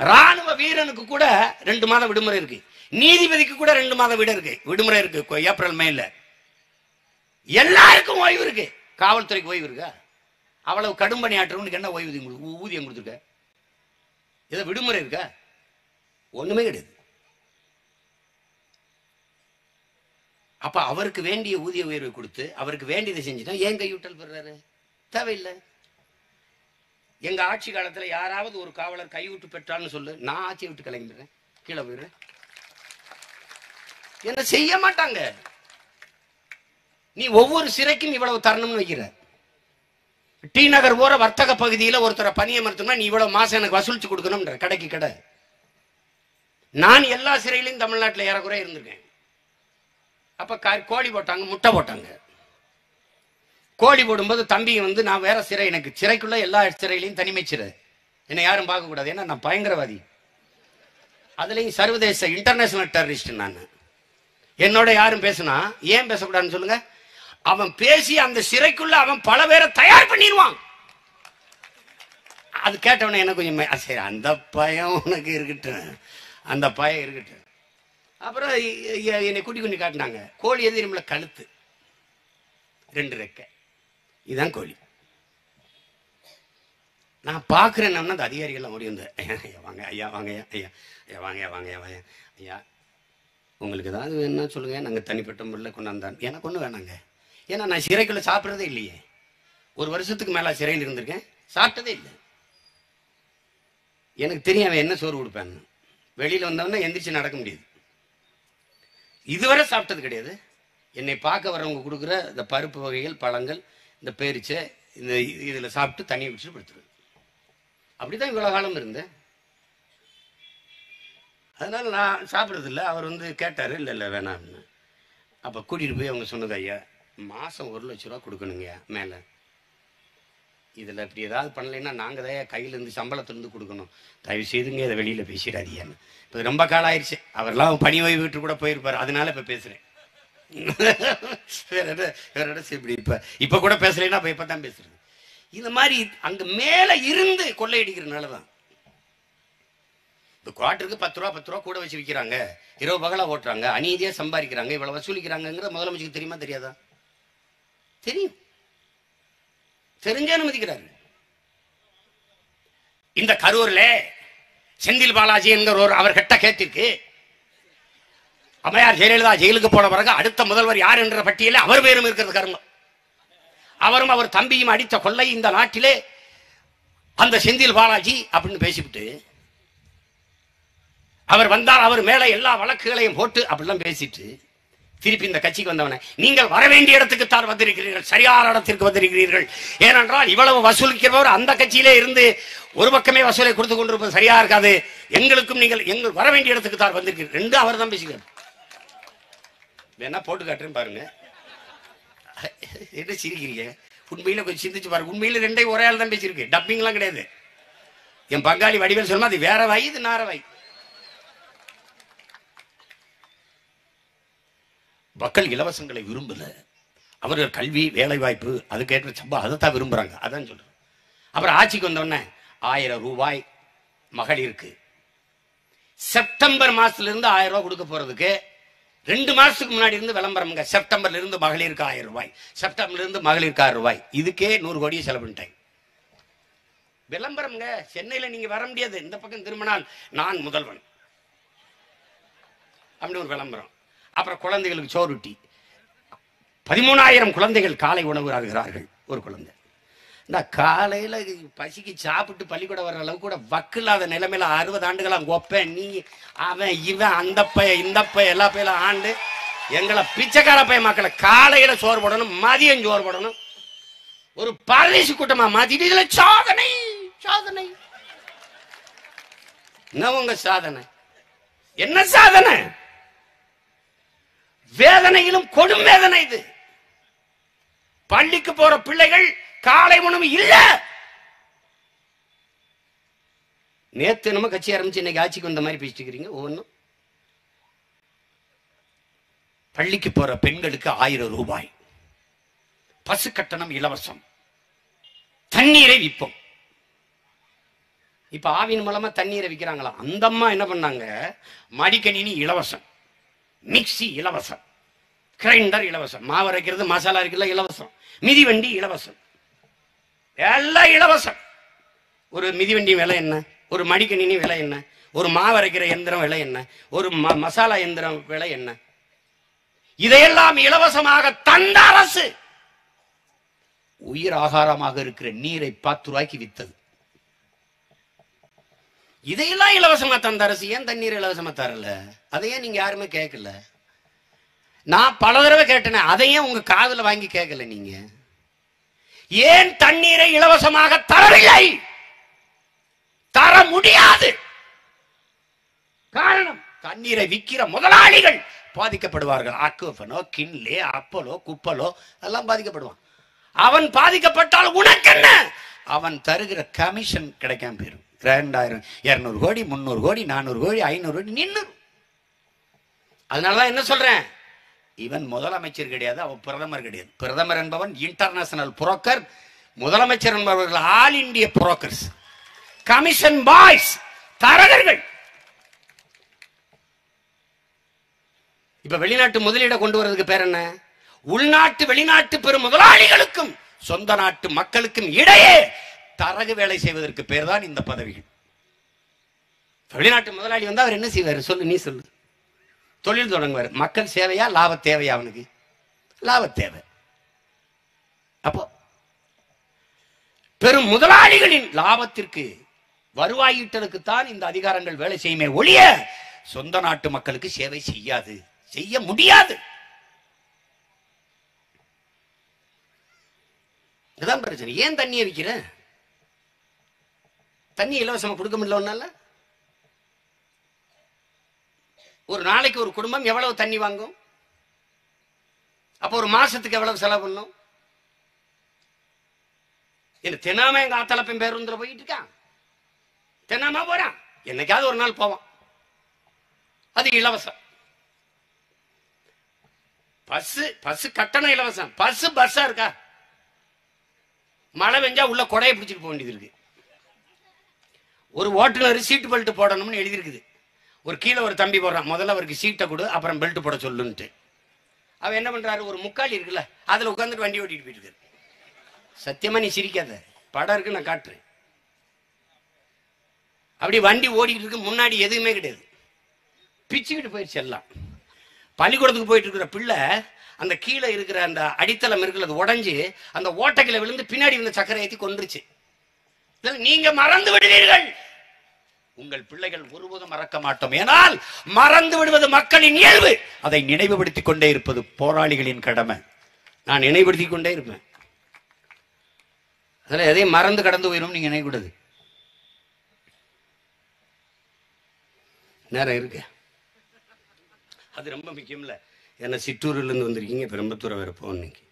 ராணுவ வீரனுக்கு கூட ரெண்டு மாதம் விடுமுறை இருக்கு நீதிபதிக்கு கூட ரெண்டு மாதம் விட இருக்கு விடுமுறை இருக்கு கொ- ஏப்ரல் மேல எல்லாருக்கும் ஓய்வு இருக்கு காவல்துறைக்கு ஓய்வு இருக்கா அவ்வளவு கடும் பணி ஆற்றுறவனுக்கு என்ன ஓய்வு உங்களுக்கு ஊ- ஊதியம் கொடுத்துருக்க ஏதோ விடுமுறை இருக்கா ஒண்ணுமே கிடையாது அப்ப அவருக்கு வேண்டிய ஊதிய உயர்வை கொடுத்து அவருக்கு வேண்டியதை செஞ்சுட்டா ஏன் கையூட்டல் பெறாரு தேவையில்லை எங்க ஆட்சி காலத்துல யாராவது ஒரு காவலர் கைவிட்டு பெற்றான்னு சொல்லு நான் ஆட்சியை விட்டு கிளம்பிடுறேன் கீழே போயிடுறேன் என்ன செய்ய மாட்டாங்க நீ ஒவ்வொரு சிறைக்கும் இவ்வளவு தரணும்னு வைக்கிற டி நகர் போற வர்த்தக பகுதியில ஒருத்தரை பணியமர்த்தணும்னா நீ இவ்வளவு மாசம் எனக்கு வசூலிச்சு கொடுக்கணும்ன்ற கடைக்கு கடை நான் எல்லா சிறையிலையும் தமிழ்நாட்டில் ஏறக்குறைய இருந்திருக்கேன் அப்ப கா- கோழி போட்டாங்க முட்டை போட்டாங்க கோழி போடும்போது தம்பி வந்து நான் வேற சிறை எனக்கு சிறைக்குள்ள எல்லா சிறையிலையும் தனிமை சிறை என்னை யாரும் பார்க்க கூடாது ஏன்னா நான் பயங்கரவாதி அதுலயும் சர்வதேச இன்டர்நேஷனல் டெரரிஸ்ட் நான் என்னோட யாரும் பேசுனா ஏன் பேசக்கூடாதுன்னு சொல்லுங்க அவன் பேசி அந்த சிறைக்குள்ள அவன் பல பேரை தயார் பண்ணிடுவான் அது கேட்டவன எனக்கு கொஞ்சம் மே- சரி அந்த பயம் உனக்கு இருக்கட்டும் அந்த பயம் இருக்கட்டும் அப்புறம் இ- இ- என்னை கூட்டி கொண்டு காட்டினாங்க கோழி எது நம்மள கழுத்து ரெண்டு ரெக்கை இதுதான் கோழி நான் பார்க்குறேன் அந்த அதிகாரிகள்லாம் ஓடி வந்து ஐயா வாங்க ஐயா வாங்க ஐயா ஐயா ஐயா வாங்க ஐயா வாங்க ஐயா வாங்க ஐயா உங்களுக்கு ஏதாவது வேணும்னா சொல்லுங்க நாங்கள் தனிப்பட்ட முறையில் கொண்டாந்தான் எனக்கு ஒன்றும் வேணாங்க ஏன்னா நான் சிறைக்குள்ள சாப்பிட்றதே இல்லையே ஒரு வருஷத்துக்கு மேலே சிறையில் இருந்திருக்கேன் சாப்பிட்டதே இல்லை எனக்கு தெரியும் அவன் என்ன சோறு கொடுப்பான்னு வெளியில் வந்தவொடனே எந்திரிச்சு நடக்க முடியாது இதுவரை சாப்பிட்டது கிடையாது என்னை பார்க்க வரவங்க கொடுக்குற இந்த பருப்பு வகைகள் பழங்கள் இந்த பேரிச்சை இந்த இதில் சாப்பிட்டு தண்ணியை குடிச்சிட்டு படுத்துருவேன் அப்படிதான் இவ்வளோ காலம் இருந்தேன் அதனால நான் சாப்பிட்றது இல்லை அவர் வந்து கேட்டார் இல்லை இல்லை வேணாம்னு அப்போ கூட்டிகிட்டு போய் அவங்க சொன்னது ஐயா மாதம் ஒரு லட்ச ரூபா கொடுக்கணுங்கய்யா மேலே இதில் இப்படி ஏதாவது பண்ணலைன்னா நாங்கள் தான் கையிலேருந்து சம்பளத்துலேருந்து கொடுக்கணும் தயவு செய்துங்க இதை வெளியில் பேசிடாதீங்கன்னு இப்போ ரொம்ப காலம் ஆயிடுச்சு அவர்லாம் பணி ஓய்வு விட்டு கூட போயிருப்பார் அதனால இப்போ பேசுகிறேன் வேற என்ன வேற என்ன செய்ய முடியும் இப்போ இப்போ கூட பேசலைன்னா இப்போ இப்போ தான் பேசுறது இந்த மாதிரி அங்கே மேலே இருந்து கொள்ளையடிக்கிறனால தான் இந்த குவார்ட்டருக்கு பத்து ரூபா பத்து ரூபா கூட வச்சு விற்கிறாங்க இரவு பகலா ஓட்டுறாங்க அநீதியாக சம்பாதிக்கிறாங்க இவ்வளவு வசூலிக்கிறாங்கிற முதலமைச்சருக்கு தெரியுமா தெரியாதா தெரியும் தெரிஞ்சே அனுமதிக்கிறாரு இந்த கரூர்ல செந்தில் பாலாஜி என்கிற ஒரு அவர் கெட்ட கேத்திற்கு அம்மையார் ஜெயலலிதா ஜெயிலுக்கு போன பிறகு அடுத்த முதல்வர் யார் என்ற பட்டியலில் அவர் பேரும் இருக்கிறது கருமம் அவரும் அவர் தம்பியும் அடித்த கொள்ளை இந்த நாட்டிலே அந்த செந்தில் பாலாஜி அப்படின்னு பேசிவிட்டு அவர் வந்தால் அவர் மேல எல்லா வழக்குகளையும் போட்டு அப்படிலாம் பேசிட்டு திருப்பி இந்த கட்சிக்கு வந்தவனை நீங்கள் வர வேண்டிய இடத்துக்கு தான் வந்திருக்கிறீர்கள் சரியான இடத்திற்கு வந்திருக்கிறீர்கள் ஏனென்றால் இவ்வளவு வசூலிக்கிறவர் அந்த கட்சியிலே இருந்து ஒரு பக்கமே வசூலை கொடுத்து கொண்டிருப்பது சரியா இருக்காது எங்களுக்கும் நீங்கள் எங்கள் வர வேண்டிய இடத்துக்கு தான் வந்திருக்கிறீர்கள் ரெண்டு அவர் தான் பேசுகிறார் வேணா போட்டு காட்டுறேன் பாருங்க என்ன சிரிக்கிறீங்க உண்மையில கொஞ்சம் சிந்திச்சு பாருங்க உண்மையில ரெண்டே ஒரே ஆள் தான் பேசியிருக்கு டப்பிங்லாம் கிடையாது என் பங்காளி வடிவேல் சொல்லுமா அது வேற வாய் இது நார வாய் மக்கள் இலவசங்களை விரும்பல அவர்கள் கல்வி வேலை வாய்ப்பு அதுக்கேற்ற சம்பளம் அதை தான் விரும்புறாங்க அதான் சொல்றேன் அப்புறம் ஆட்சிக்கு வந்தோடனே ஆயிரம் ரூபாய் மகளிருக்கு செப்டம்பர் மாசத்துல இருந்து ஆயிரம் ரூபாய் கொடுக்க போறதுக்கு ரெண்டு மாசத்துக்கு முன்னாடி இருந்து விளம்பரம்ங்க செப்டம்பர்ல இருந்து மகளிருக்கு ஆயிரம் ரூபாய் செப்டம்பர்ல இருந்து மகளிருக்கு ஆயிரம் ரூபாய் இதுக்கே நூறு கோடியை செலவு பண்ணிட்டேன் விளம்பரம்ங்க சென்னையில நீங்க வர முடியாது இந்த பக்கம் திரும்பினால் நான் முதல்வன் அப்படின்னு ஒரு விளம்பரம் அப்புறம் குழந்தைகளுக்கு சோறுட்டி பதிமூணாயிரம் குழந்தைகள் காலை உணவு அருகிறார்கள் ஒரு குழந்தை இந்த காலையில பசிக்கு சாப்பிட்டு பள்ளிக்கூடம் வர்ற அளவுக்கு கூட வக்கு இல்லாத நிலைமையில அறுபது ஆண்டுகளா கொப்பேன் நீ அவன் இவன் அந்த பைய இந்த பைய எல்லா பையில ஆண்டு எங்களை பிச்சைக்கார பைய மக்களை காலையில சோறு போடணும் மதியம் சோறு போடணும் ஒரு பரதேசி கூட்டமா மாத்திட்டு இதுல சாதனை சாதனை என்ன உங்க சாதனை என்ன சாதனை வேதனையிலும் கொடும் வேதனை இது பள்ளிக்கு போற பிள்ளைகள் காலை உணவு இல்ல நேத்து நம்ம கட்சி ஆரம்பிச்சு இன்னைக்கு ஆட்சிக்கு வந்த மாதிரி பேசிட்டு இருக்கிறீங்க ஒவ்வொன்றும் பள்ளிக்கு போற பெண்களுக்கு ஆயிரம் ரூபாய் பசு கட்டணம் இலவசம் தண்ணீரை விற்போம் இப்ப ஆவின் மூலமா தண்ணீரை விற்கிறாங்களாம் அந்த அம்மா என்ன பண்ணாங்க மடிக்கணினி இலவசம் மிக்ஸி இலவசம் கிரைண்டர் இலவசம் மாவு அரைக்கிறது மசாலா அரைக்கிறது இலவசம் மிதிவண்டி இலவசம் எல்லாம் இலவசம் ஒரு மிதிவண்டி விலை என்ன ஒரு மடிக்கணினி விலை என்ன ஒரு மாவு அரைக்கிற எந்திரம் விலை என்ன ஒரு ம- மசாலா எந்திரம் விலை என்ன இதையெல்லாம் இலவசமாக தந்த அரசு உயிர் ஆகாரமாக இருக்கிற நீரை பத்து ரூபாய்க்கு வித்தது இதையெல்லாம் இலவசமா தந்த அரசு ஏன் தண்ணீர் இலவசமா தரல அதையே நீங்க யாருமே கேட்கல நான் பல தடவை கேட்டேனே அதையும் உங்க காதுல வாங்கி கேட்கல நீங்க ஏன் தண்ணீரை இலவசமாக தரவில்லை தர முடியாது காரணம் தண்ணீரை விற்கிற முதலாளிகள் பாதிக்கப்படுவார்கள் அக்குவனோ கின்லே அப்பலோ குப்பலோ எல்லாம் பாதிக்கப்படுவான் அவன் பாதிக்கப்பட்டால் உனக்கு என்ன அவன் தருகிற கமிஷன் கிடைக்காம போயிரும் ரெண்டாயிரம் இருநூறு கோடி முந்நூறு கோடி நானூறு கோடி ஐநூறு கோடி நின்று அதனாலதான் என்ன சொல்றேன் இவன் முதலமைச்சர் கிடையாது அவன் பிரதமர் கிடையாது பிரதமர் என்பவன் இன்டர்நேஷனல் புரோக்கர் முதலமைச்சர் என்பவர்கள் ஆல் இந்திய புரோக்கர்ஸ் கமிஷன் பாய்ஸ் தரகர்கள் இப்ப வெளிநாட்டு முதலீட கொண்டு வர்றதுக்கு பேர் என்ன உள்நாட்டு வெளிநாட்டு பெரும் முதலாளிகளுக்கும் சொந்த நாட்டு மக்களுக்கும் இடையே தரகு வேலை செய்வதற்கு பேர் தான் இந்த பதவிகள் வெளிநாட்டு முதலாளி வந்து அவர் என்ன செய்வார் சொல்லு நீ சொல்லு தொழில் தொடங்குவார் மக்கள் சேவையா லாப தேவையா அவனுக்கு லாப தேவை அப்போ பெரும் முதலாளிகளின் லாபத்திற்கு வருவாய் ஈட்டலுக்குத்தான் இந்த அதிகாரங்கள் வேலை செய்யுமே ஒழிய சொந்த நாட்டு மக்களுக்கு சேவை செய்யாது செய்ய முடியாது இதுதான் பிரச்சனை ஏன் தண்ணியை விற்கிற தண்ணி இலவசமா கொடுக்க முடியல ஒன்னால ஒரு நாளைக்கு ஒரு குடும்பம் எவ்வளவு தண்ணி வாங்கும் அப்போ ஒரு மாசத்துக்கு எவ்வளவு செலவு பண்ணும் என்ன தினாம எங்க ஆத்தலப்பன் பேருந்துல போயிட்டு இருக்கான் தினாமா போறான் என்னைக்காவது ஒரு நாள் போவான் அது இலவசம் பஸ் பஸ் கட்டணம் இலவசம் பஸ் பஸ்ஸா இருக்கா மழை பெஞ்சா உள்ள கொடையை பிடிச்சிட்டு போக வேண்டியது இருக்கு ஒரு ஓட்டுநர் சீட்டு பெல்ட் போடணும்னு எழுதியிருக்குது ஒரு கீழே ஒரு தம்பி போடுறான் முதல்ல அவருக்கு சீட்டை கொடு அப்புறம் பெல்ட் போட சொல்லுன்ட்டு அவன் என்ன பண்றாரு ஒரு முக்காலி இருக்குல்ல அதுல உட்காந்துட்டு வண்டி ஓட்டிட்டு போயிட்டு இருக்காரு சத்தியமா நீ சிரிக்காத படம் இருக்கு நான் காட்டுறேன் அப்படி வண்டி ஓடிட்டு இருக்கு முன்னாடி எதுவுமே கிடையாது பிச்சுக்கிட்டு போயிடுச்சு எல்லாம் பள்ளிக்கூடத்துக்கு போயிட்டு இருக்கிற பிள்ளை அந்த கீழே இருக்கிற அந்த அடித்தளம் இருக்குல்ல அது உடைஞ்சு அந்த ஓட்டைக்கில விழுந்து பின்னாடி இருந்த சக்கரை ஏத்தி கொன்றுச்சு இதெல்லாம் நீங்க மறந்து விடுவீர்கள் உங்கள் பிள்ளைகள் ஒருபோதும் மறக்க மாட்டோம் ஏனால் மறந்து விடுவது மக்களின் இயல்பு அதை நினைவுபடுத்திக் கொண்டே இருப்பது போராளிகளின் கடமை நான் நினைவுபடுத்திக் கொண்டே இருப்பேன் அதில் எதையும் மறந்து கடந்து போயிடும் நீங்க நினைக்கூடாது நேரம் இருக்கு அது ரொம்ப முக்கியம்ல ஏன்னா சிற்றூர்ல இருந்து வந்திருக்கீங்க பெரும்பத்தூரை வேற போகணும் இன்னைக்கு